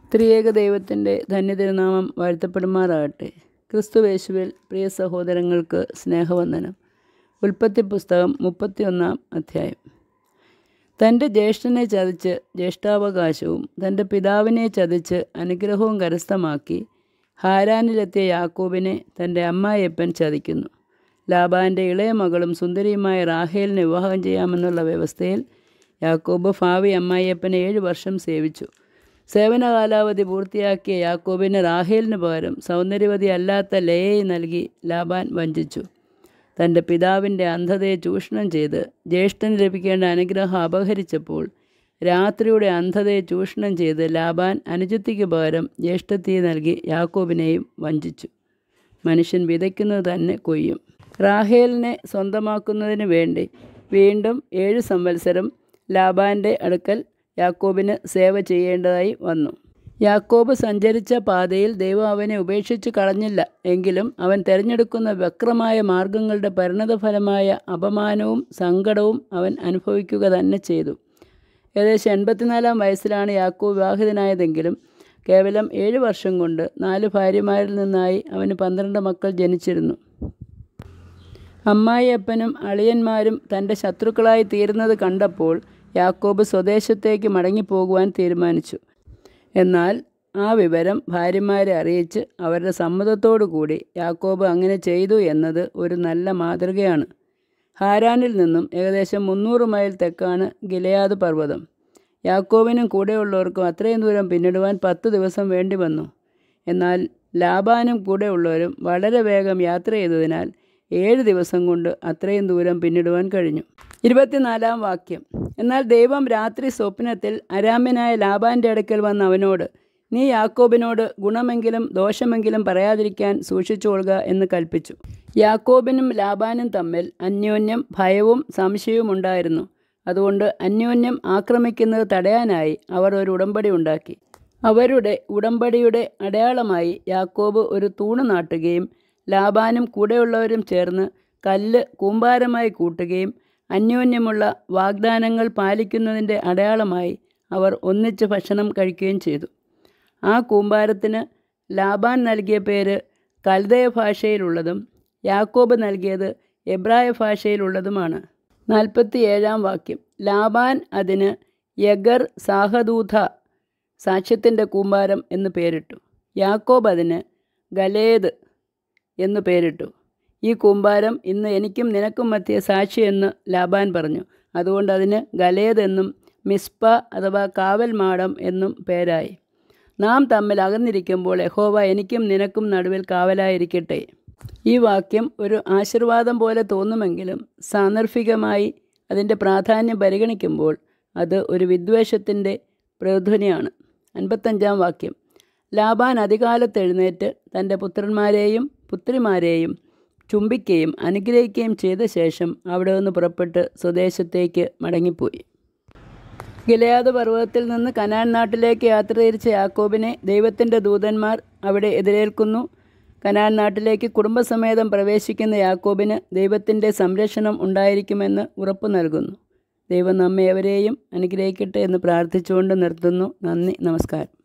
ത്രിയേക ദൈവത്തിൻ്റെ ധന്യതിരുനാമം വാഴ്ത്തപ്പെടുമാറാകട്ടെ ക്രിസ്തുവേശുവിൽ പ്രിയ സഹോദരങ്ങൾക്ക് സ്നേഹവന്ദനം ഉൽപ്പത്തി പുസ്തകം മുപ്പത്തിയൊന്നാം അധ്യായം തൻ്റെ ജ്യേഷ്ഠനെ ചതിച്ച് ജ്യേഷ്ഠാവകാശവും തൻ്റെ പിതാവിനെ ചതിച്ച് അനുഗ്രഹവും കരസ്ഥമാക്കി ഹാരാനിലെത്തിയ യാക്കോബിനെ തൻ്റെ അമ്മായിയപ്പൻ ചതിക്കുന്നു ലാബാൻ്റെ ഇളയ മകളും സുന്ദരിയുമായ റാഹേലിനെ വിവാഹം ചെയ്യാമെന്നുള്ള വ്യവസ്ഥയിൽ യാക്കോബ് ഭാവി അമ്മായിയപ്പനെ ഏഴ് വർഷം സേവിച്ചു സേവന കാലാവധി പൂർത്തിയാക്കിയ യാക്കോബിന് റാഹേലിന് പകരം സൗന്ദര്യവതി അല്ലാത്ത ലയയെ നൽകി ലാബാൻ വഞ്ചിച്ചു തൻ്റെ പിതാവിൻ്റെ അന്ധതയെ ചൂഷണം ചെയ്ത് ജ്യേഷ്ഠന് ലഭിക്കേണ്ട അനുഗ്രഹം അപഹരിച്ചപ്പോൾ രാത്രിയുടെ അന്ധതയെ ചൂഷണം ചെയ്ത് ലാബാൻ അനുജത്തിക്ക് പകരം ജ്യേഷ്ഠത്തിയെ നൽകി യാക്കോബിനെയും വഞ്ചിച്ചു മനുഷ്യൻ വിതയ്ക്കുന്നത് തന്നെ കൊയ്യും റാഹേലിനെ സ്വന്തമാക്കുന്നതിന് വേണ്ടി വീണ്ടും ഏഴ് സംവത്സരം ലാബാൻ്റെ അടുക്കൽ യാക്കോബിന് സേവ ചെയ്യേണ്ടതായി വന്നു യാക്കോബ് സഞ്ചരിച്ച പാതയിൽ ദൈവം അവനെ ഉപേക്ഷിച്ച് കളഞ്ഞില്ല എങ്കിലും അവൻ തിരഞ്ഞെടുക്കുന്ന വക്രമായ മാർഗങ്ങളുടെ പരിണതഫലമായ അപമാനവും സങ്കടവും അവൻ അനുഭവിക്കുക തന്നെ ചെയ്തു ഏകദേശം എൺപത്തിനാലാം വയസ്സിലാണ് യാക്കോബ് വിവാഹിതനായതെങ്കിലും കേവലം ഏഴ് വർഷം കൊണ്ട് നാല് ഭാര്യമാരിൽ നിന്നായി അവന് പന്ത്രണ്ട് മക്കൾ ജനിച്ചിരുന്നു അമ്മായിയപ്പനും അളിയന്മാരും തൻ്റെ ശത്രുക്കളായി തീരുന്നത് കണ്ടപ്പോൾ യാക്കോബ് സ്വദേശത്തേക്ക് മടങ്ങിപ്പോകുവാൻ തീരുമാനിച്ചു എന്നാൽ ആ വിവരം ഭാര്യമാരെ അറിയിച്ച് അവരുടെ സമ്മതത്തോടു കൂടി യാക്കോബ് അങ്ങനെ ചെയ്തു എന്നത് ഒരു നല്ല മാതൃകയാണ് ഹാരാനിൽ നിന്നും ഏകദേശം മുന്നൂറ് മൈൽ തെക്കാണ് ഗിലയാദ് പർവ്വതം യാക്കോബിനും കൂടെയുള്ളവർക്കും അത്രയും ദൂരം പിന്നിടുവാൻ പത്ത് ദിവസം വേണ്ടി വന്നു എന്നാൽ ലാബാനും കൂടെയുള്ളവരും വളരെ വേഗം യാത്ര ചെയ്തതിനാൽ ഏഴ് ദിവസം കൊണ്ട് അത്രയും ദൂരം പിന്നിടുവാൻ കഴിഞ്ഞു ഇരുപത്തിനാലാം വാക്യം എന്നാൽ ദൈവം രാത്രി സ്വപ്നത്തിൽ അരാമ്യനായ ലാബാൻ്റെ അടുക്കൽ വന്ന് അവനോട് നീ യാക്കോബിനോട് ഗുണമെങ്കിലും ദോഷമെങ്കിലും പറയാതിരിക്കാൻ സൂക്ഷിച്ചുകൊള്ളുക എന്ന് കൽപ്പിച്ചു യാക്കോബിനും ലാബാനും തമ്മിൽ അന്യോന്യം ഭയവും സംശയവും ഉണ്ടായിരുന്നു അതുകൊണ്ട് അന്യോന്യം ആക്രമിക്കുന്നത് തടയാനായി അവർ ഒരു ഉടമ്പടി ഉണ്ടാക്കി അവരുടെ ഉടമ്പടിയുടെ അടയാളമായി യാക്കോബ് ഒരു തൂണ് നാട്ടുകയും ലാബാനും കൂടെയുള്ളവരും ചേർന്ന് കല്ല് കൂമ്പാരമായി കൂട്ടുകയും അന്യോന്യമുള്ള വാഗ്ദാനങ്ങൾ പാലിക്കുന്നതിൻ്റെ അടയാളമായി അവർ ഒന്നിച്ച് ഭക്ഷണം കഴിക്കുകയും ചെയ്തു ആ കൂമ്പാരത്തിന് ലാബാൻ നൽകിയ പേര് കൽദയ ഭാഷയിലുള്ളതും യാക്കോബ് നൽകിയത് എബ്രായ ഭാഷയിലുള്ളതുമാണ് നാൽപ്പത്തി ഏഴാം വാക്യം ലാബാൻ അതിന് യഗർ സാഹദൂഥ സാക്ഷ്യത്തിൻ്റെ കൂമ്പാരം എന്ന് പേരിട്ടു യാക്കോബ് അതിന് ഗലേദ് എന്നു പേരിട്ടു ഈ കൂമ്പാരം ഇന്ന് എനിക്കും നിനക്കും മധ്യ സാക്ഷി എന്ന് ലാബാൻ പറഞ്ഞു അതുകൊണ്ട് അതിന് ഗലേദ് എന്നും മിസ്പ അഥവാ കാവൽ മാടം എന്നും പേരായി നാം തമ്മിൽ അകന്നിരിക്കുമ്പോൾ യഹോവ എനിക്കും നിനക്കും നടുവിൽ കാവലായിരിക്കട്ടെ ഈ വാക്യം ഒരു ആശീർവാദം പോലെ തോന്നുമെങ്കിലും സാന്ദർഭികമായി അതിൻ്റെ പ്രാധാന്യം പരിഗണിക്കുമ്പോൾ അത് ഒരു വിദ്വേഷത്തിൻ്റെ പ്രതിധ്വനിയാണ് അൻപത്തഞ്ചാം വാക്യം ലാബാൻ അധികാലത്ത് എഴുന്നേറ്റ് തൻ്റെ പുത്രന്മാരെയും പുത്രിമാരെയും ചുംബിക്കുകയും അനുഗ്രഹിക്കുകയും ചെയ്ത ശേഷം അവിടെ നിന്ന് പുറപ്പെട്ട് സ്വദേശത്തേക്ക് മടങ്ങിപ്പോയി ഗിലയാദ് പർവ്വതത്തിൽ നിന്ന് കനാൻ നാട്ടിലേക്ക് യാത്ര തിരിച്ച യാക്കോബിനെ ദൈവത്തിൻ്റെ ദൂതന്മാർ അവിടെ എതിരേൽക്കുന്നു കനാൻ നാട്ടിലേക്ക് കുടുംബസമേതം പ്രവേശിക്കുന്ന യാക്കോബിന് ദൈവത്തിൻ്റെ സംരക്ഷണം ഉണ്ടായിരിക്കുമെന്ന് ഉറപ്പു നൽകുന്നു ദൈവം നമ്മെ എവരെയും അനുഗ്രഹിക്കട്ടെ എന്ന് പ്രാർത്ഥിച്ചുകൊണ്ട് നിർത്തുന്നു നന്ദി നമസ്കാരം